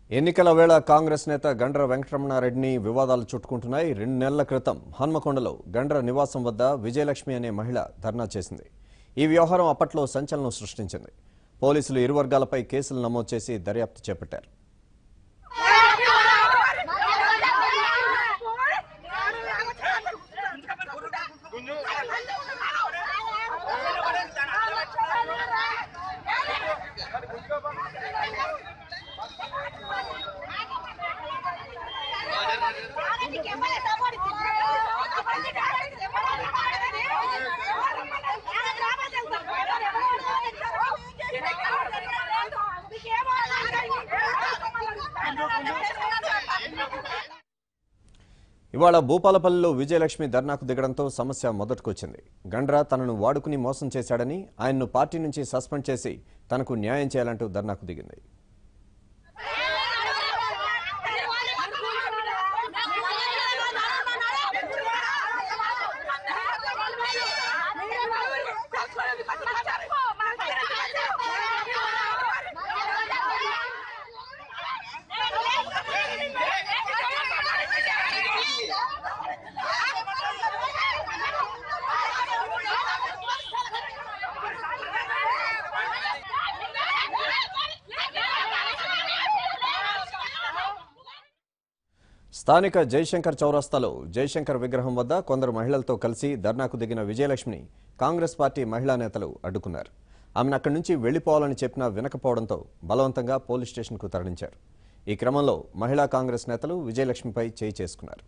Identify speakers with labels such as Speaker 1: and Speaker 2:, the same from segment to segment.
Speaker 1: ఎన్నికల వేళ కాంగ్రెస్ నేత గండ్ర వెంకటరమణారెడ్డిని వివాదాలు చుట్టుకుంటున్నాయి రెండు నెలల క్రితం హన్మకొండలో గండ్ర నివాసం వద్ద విజయలక్ష్మి అనే మహిళ ధర్నా చేసింది ఈ వ్యవహారం అప్పట్లో సంచలనం సృష్టించింది పోలీసులు ఇరు వర్గాలపై కేసులు నమోదు చేసి దర్యాప్తు చేపట్టారు ఇవాళ భూపాలపల్లిలో విజయలక్ష్మి ధర్నాకు దిగడంతో సమస్య మొదటికొచ్చింది గండ్ర తనను వాడుకుని మోసం చేశాడని ఆయన్ను పార్టీ నుంచి సస్పెండ్ చేసి తనకు న్యాయం చేయాలంటూ ధర్నాకు దిగింది స్థానిక జయశంకర్ చౌరస్తాలో జయశంకర్ విగ్రహం వద్ద కొందరు మహిళలతో కలిసి ధర్నాకు దిగిన విజయలక్ష్మిని కాంగ్రెస్ పార్టీ మహిళా నేతలు అడ్డుకున్నారు ఆమెను అక్కడి నుంచి వెళ్లిపోవాలని చెప్పినా వినకపోవడంతో బలవంతంగా పోలీస్ స్టేషన్కు తరలించారు ఈ క్రమంలో మహిళా కాంగ్రెస్ నేతలు విజయలక్ష్మిపై చేయి చేసుకున్నారు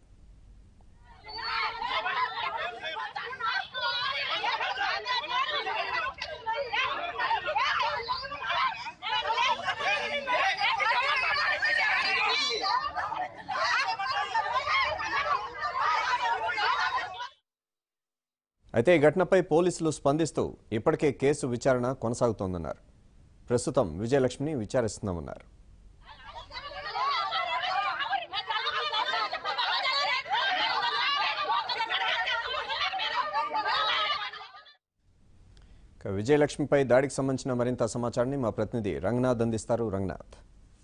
Speaker 1: అయితే ఈ ఘటనపై పోలీసులు స్పందిస్తూ ఇప్పటికే కేసు విచారణ కొనసాగుతోందన్నారు ప్రస్తుతం విజయలక్ష్మిని విచారిస్తున్నామన్నారు ఇక విజయలక్ష్మిపై దాడికి సంబంధించిన మరింత సమాచారాన్ని మా ప్రతినిధి రంగనాథ్ అందిస్తారు రంగనాథ్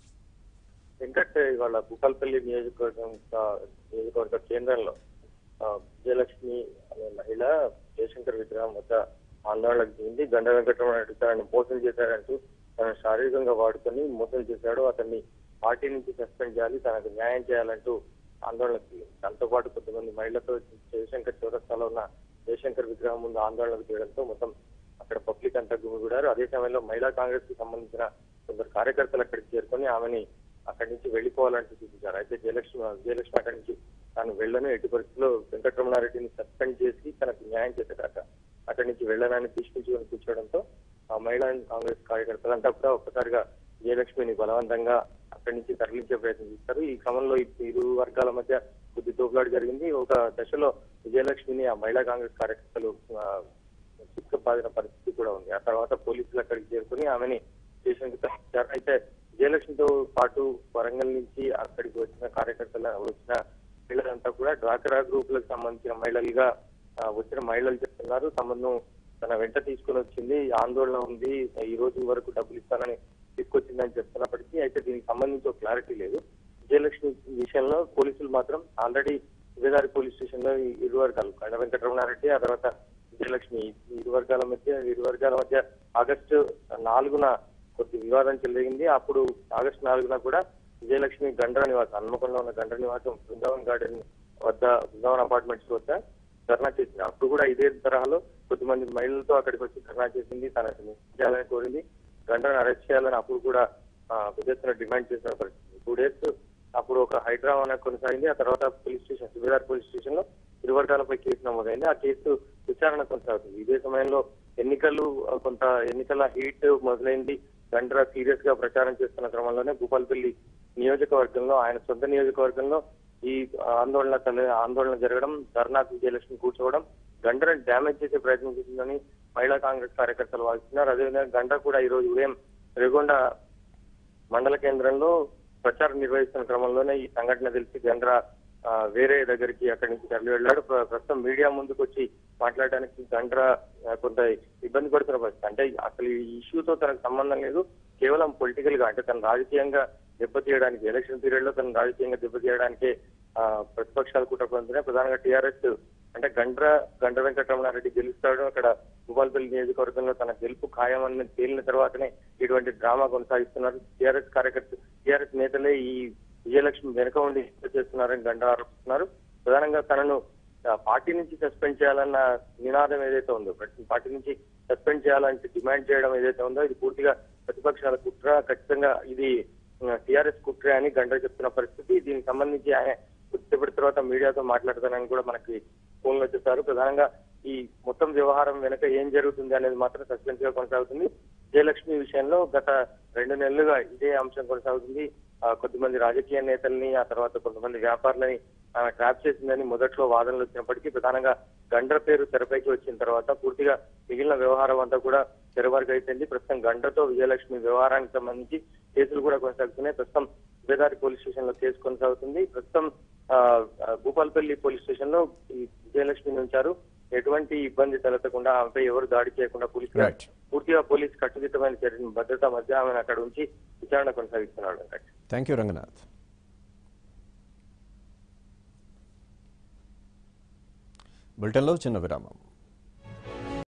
Speaker 2: వెంకట్ ఇవాళ భూపాలపల్లి నియోజకవర్గం ఆ, నియోజకవర్గ కేంద్రంలో ఆ, విజయలక్ష్మి అనే మహిళ జయశంకర్ విగ్రహం వద్ద ఆందోళనకు దిగింది గండ వెంకటరమణ తనని మోసం చేశాడంటూ తనను శారీరకంగా వాడుకొని మోసం చేశాడు అతన్ని పార్టీ నుంచి సస్పెండ్ చేయాలి తనకు న్యాయం చేయాలంటూ ఆందోళనకు దిగింది దాంతో పాటు కొంతమంది మహిళలతో జయశంకర్ చౌరస్తాలో ఉన్న జయశంకర్ విగ్రహం ముందు ఆందోళనకు దిగడంతో మొత్తం అక్కడ పబ్లిక్ అంతా గుమిగూడారు అదే సమయంలో మహిళా కాంగ్రెస్ కి సంబంధించిన కొందరు కార్యకర్తలు అక్కడికి చేరుకొని ఆమెని అక్కడి నుంచి వెళ్లిపోవాలంటూ చూపించారు అయితే జయలక్ష్మి జయలక్ష్మి అక్కడి నుంచి తాను వెళ్ళను ఎట్టి పరిస్థితుల్లో వెంకటరమణారెడ్డిని సస్పెండ్ చేసి తనకు న్యాయం చేసేదాకా అక్కడి నుంచి వెళ్ళనని తీసుకుంచుకొని కూర్చోవడంతో ఆ మహిళా కాంగ్రెస్ కార్యకర్తలంతా కూడా ఒక్కసారిగా జయలక్ష్మిని బలవంతంగా అక్కడి నుంచి తరలించే ప్రయత్నం చేస్తారు ఈ క్రమంలో ఈ ఇరు వర్గాల మధ్య కొద్ది తోపులాట జరిగింది ఒక దశలో విజయలక్ష్మిని ఆ మహిళా కాంగ్రెస్ కార్యకర్తలు ఆ, చిక్కుపాదిన పరిస్థితి కూడా ఉంది ఆ తర్వాత పోలీసులు అక్కడికి చేరుకుని ఆమెని స్టేషన్ కి తరలించారు అయితే విజయలక్ష్మితో పాటు వరంగల్ నుంచి అక్కడికి వచ్చిన కార్యకర్తలు వచ్చిన మహిళలంతా కూడా డ్వాక్రా గ్రూపులకు సంబంధించిన మహిళలుగా ఆ, వచ్చిన మహిళలు చెప్తున్నారు తమను తన వెంట తీసుకుని వచ్చింది ఆందోళన ఉంది ఈ రోజు వరకు డబ్బులు ఇస్తానని తీసుకొచ్చిందని చెప్తున్నప్పటికీ అయితే దీనికి సంబంధించి ఒక క్లారిటీ లేదు విజయలక్ష్మి విషయంలో పోలీసులు మాత్రం ఆల్రెడీ విజయదారి పోలీస్ స్టేషన్ లో ఈ ఇరు వర్గాలు కండ వెంకటరమణారెడ్డి ఆ తర్వాత విజయలక్ష్మి ఈ ఇరు వర్గాల మధ్య ఇరు వర్గాల మధ్య ఆగస్టు నాలుగున కొద్ది వివాదం చెలగింది అప్పుడు ఆగస్టు నాలుగున కూడా విజయలక్ష్మి గండ్ర నివాసం హన్మకొండలో ఉన్న గండ్ర నివాసం బృందావన్ గార్డెన్ వద్ద బృందావన్ అపార్ట్మెంట్స్ వద్ద ధర్నా చేసింది అప్పుడు కూడా ఇదే తరహాలో కొద్దిమంది మహిళలతో అక్కడికి వచ్చి ధర్నా చేసింది తనకు న్యాయం చేయాలని కోరింది గంటను అరెస్ట్ చేయాలని అప్పుడు కూడా ఆ, పెద్ద ఎత్తున డిమాండ్ చేసిన పరిస్థితి టూ డేస్ అప్పుడు ఒక హైడ్రామా కొనసాగింది ఆ తర్వాత police station Subedar police station లో ఇరు వర్గాలపై కేసు నమోదైంది ఆ కేసు విచారణ కొనసాగుతుంది ఇదే సమయంలో ఎన్నికలు ఆ, కొంత ఎన్నికల హీట్ మొదలైంది గండ్ర సీరియస్ గా ప్రచారం చేస్తున్న క్రమంలోనే భూపాలపల్లి నియోజకవర్గంలో ఆయన సొంత నియోజకవర్గంలో ఈ ఆందోళన తల- ఆందోళన జరగడం ధర్నాకు విజయలక్ష్మి కూర్చోవడం గండ్రని డ్యామేజ్ చేసే ప్రయత్నం చేసిందని మహిళా కాంగ్రెస్ కార్యకర్తలు వాదిస్తున్నారు అదేవిధంగా గండ్ర కూడా ఈ రోజు ఉదయం రేగొండ మండల కేంద్రంలో ప్రచారం నిర్వహిస్తున్న క్రమంలోనే ఈ సంఘటన తెలిసి గండ్ర ఆ, వేరే దగ్గరికి అక్కడి నుంచి తరలి వెళ్ళాడు ప్ర- ప్రస్తుతం మీడియా ముందుకు వచ్చి మాట్లాడడానికి గండ్ర ఆ, కొంత ఇబ్బంది పడుతున్న పరిస్థితి అంటే అసలు ఈ ఇష్యూతో తనకు సంబంధం లేదు కేవలం పొలిటికల్ గా అంటే తన రాజకీయంగా దెబ్బతీయడానికి ఎలక్షన్ పీరియడ్ లో తను రాజకీయంగా దెబ్బతీయడానికి ఆ, ప్రతిపక్షాలు కుట్ర పొందుతున్నాయి ప్రధానంగా టీఆర్ఎస్ అంటే గండ్ర గండ్ర వెంకటరమణారెడ్డి గెలుస్తాడు అక్కడ భూపాలపల్లి నియోజకవర్గంలో తన గెలుపు ఖాయమని తేలిన తర్వాతనే ఇటువంటి డ్రామా కొనసాగిస్తున్నారు టీఆర్ఎస్ కార్యకర్త టీఆర్ఎస్ నేతలే ఈ విజయలక్ష్మి వెనుక ఉండి హత్య చేస్తున్నారని గండ ఆరోపిస్తున్నారు ప్రధానంగా తనను ఆ, పార్టీ నుంచి సస్పెండ్ చేయాలన్న నినాదం ఏదైతే ఉందో ప్రతి పార్టీ నుంచి సస్పెండ్ చేయాలని డిమాండ్ చేయడం ఏదైతే ఉందో ఇది పూర్తిగా ప్రతిపక్షాల కుట్ర ఖచ్చితంగా ఇది టిఆర్ఎస్ కుట్ర అని గంట చెప్తున్న పరిస్థితి దీనికి సంబంధించి ఆయన కొద్దిసేపటి తర్వాత మీడియాతో మాట్లాడతానని కూడా మనకి ఫోన్లో చెప్పారు ప్రధానంగా ఈ మొత్తం వ్యవహారం వెనక ఏం జరుగుతుంది అనేది మాత్రం సస్పెన్స్ గా కొనసాగుతుంది జయలక్ష్మి విషయంలో గత రెండు నెలలుగా ఇదే అంశం కొనసాగుతుంది ఆ, కొద్దిమంది రాజకీయ నేతల్ని ఆ తర్వాత కొంతమంది వ్యాపారులని ఆమె ట్రాప్ చేసిందని మొదట్లో వాదనలు వచ్చినప్పటికీ ప్రధానంగా గండ్ర పేరు తెరపైకి వచ్చిన తర్వాత పూర్తిగా మిగిలిన వ్యవహారం అంతా కూడా తెరవరకు అయిపోయింది ప్రస్తుతం గండ్రతో విజయలక్ష్మి వ్యవహారానికి సంబంధించి కేసులు కూడా కొనసాగుతున్నాయి ప్రస్తుతం బేదారి పోలీస్ స్టేషన్ లో కేసు కొనసాగుతుంది ప్రస్తుతం ఆ, ఆ, భూపాల్పల్లి పోలీస్ స్టేషన్ లో ఈ విజయలక్ష్మిని ఉంచారు ఎటువంటి ఇబ్బంది తలెత్తకుండా ఆమెపై ఎవరు దాడి చేయకుండా పోలీసు
Speaker 1: Right.
Speaker 2: పూర్తిగా పోలీస్ కట్టుదిట్టమైన చర్య భద్రతా మధ్య ఆమెను అక్కడ ఉంచి విచారణ కొనసాగిస్తున్నాడు వెంకట్
Speaker 1: థ్యాంక్ యూ రంగనాథ్ బులెటిన్లో చిన్న విరామం